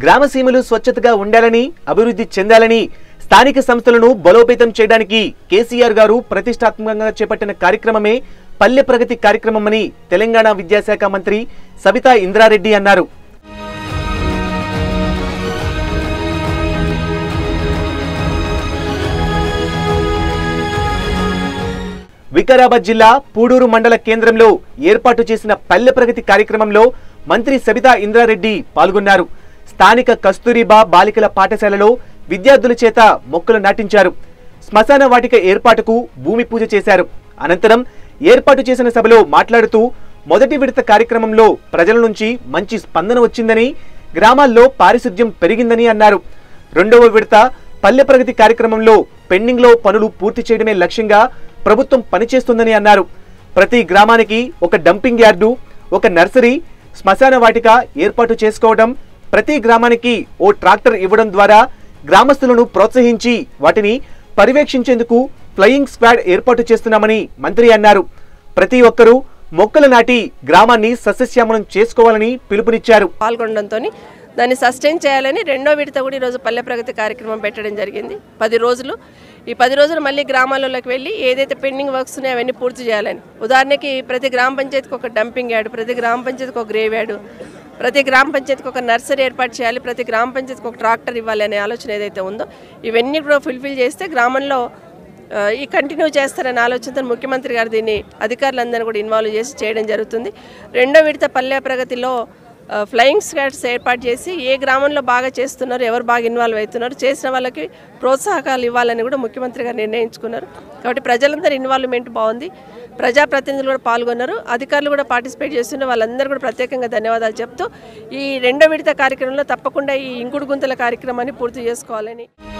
గ్రామసీమలు స్వచ్ఛతగా ఉండాలని అభివృద్ధి చెందాలని స్థానిక సంస్థలను బలోపేతం చేయడానికి కేసీఆర్ గారు ప్రతిష్టాత్మకంగా చేపట్టిన కార్యక్రమమే పల్లె ప్రగతి కార్యక్రమమని తెలంగాణ విద్యాశాఖ మంత్రి సబితా ఇంద్రారెడ్డి అన్నారు వికారాబాద్ జిల్లా పూడూరు మండల కేంద్రంలో ఏర్పాటు చేసిన పల్లె ప్రగతి కార్యక్రమంలో మంత్రి సబితా ఇంద్రారెడ్డి పాల్గొన్నారు స్థానిక కస్తూరిబా బాలికల పాఠశాలలో విద్యార్థుల చేత మొక్కలు నాటించారు శ్మశాన వాటిక ఏర్పాటుకు భూమి పూజ చేశారు అనంతరం ఏర్పాటు చేసిన సభలో మాట్లాడుతూ మొదటి విడత కార్యక్రమంలో ప్రజల నుంచి మంచి స్పందన వచ్చిందని గ్రామాల్లో పారిశుద్ధ్యం పెరిగిందని అన్నారు రెండవ విడత పల్లె ప్రగతి కార్యక్రమంలో పెండింగ్లో పనులు పూర్తి చేయడమే లక్ష్యంగా ప్రభుత్వం పనిచేస్తుందని అన్నారు ప్రతి గ్రామానికి ఒక డంపింగ్ యార్డు ఒక నర్సరీ శ్మశాన వాటిక ఏర్పాటు చేసుకోవడం ప్రతి గ్రామానికి ఓ ట్రాక్టర్ ఇవ్వడం ద్వారా గ్రామస్తులను ప్రోత్సహించి వాటిని పర్యవేక్షించేందుకు ఫ్లయింగ్ స్క్వాడ్ ఏర్పాటు చేస్తున్నామని మంత్రి అన్నారు ప్రతి ఒక్కరూ మొక్కలు నాటి గ్రామాన్ని సస్యశ్యామలం చేసుకోవాలని పిలుపునిచ్చారు పాల్గొనడంతో దాన్ని సస్టైన్ చేయాలని రెండో విడత కూడా ఈరోజు పల్లె ప్రగతి కార్యక్రమం పెట్టడం జరిగింది పది రోజులు ఈ పది రోజులు మళ్ళీ గ్రామాలలోకి వెళ్ళి ఏదైతే పెండింగ్ వర్క్స్ ఉన్నాయో అవన్నీ పూర్తి చేయాలని ఉదాహరణకి ప్రతి గ్రామ పంచాయతీకి ఒక డంపింగ్ యార్డు ప్రతి గ్రామ పంచాయతీకి ఒక గ్రేవ్ యార్డు ప్రతి గ్రామ పంచాయతీకి ఒక నర్సరీ ఏర్పాటు చేయాలి ప్రతి గ్రామ పంచాయతీకి ఒక ట్రాక్టర్ ఇవ్వాలి అనే ఆలోచన ఏదైతే ఉందో ఇవన్నీ కూడా ఫుల్ఫిల్ చేస్తే గ్రామంలో ఆ, ఈ కంటిన్యూ చేస్తారనే ఆలోచనతో ముఖ్యమంత్రి గారు దీన్ని అధికారులందరినీ కూడా ఇన్వాల్వ్ చేసి చేయడం జరుగుతుంది రెండో విడత పల్లె ప్రగతిలో ఆ, ఫ్లయింగ్ స్క్వాడ్స్ ఏర్పాటు చేసి ఏ గ్రామంలో బాగా చేస్తున్నారు ఎవరు బాగా ఇన్వాల్వ్ అవుతున్నారు చేసిన వాళ్ళకి ప్రోత్సాహకాలు ఇవ్వాలని కూడా ముఖ్యమంత్రి గారు నిర్ణయించుకున్నారు కాబట్టి ప్రజలందరి ఇన్వాల్వ్మెంట్ బాగుంది ప్రజాప్రతినిధులు కూడా పాల్గొన్నారు అధికారులు కూడా పార్టిసిపేట్ చేస్తున్న వాళ్ళందరూ కూడా ప్రత్యేకంగా ధన్యవాదాలు చెప్తూ ఈ రెండో విడత కార్యక్రమంలో తప్పకుండా ఈ ఇంకుడు గుంతల కార్యక్రమాన్ని పూర్తి చేసుకోవాలని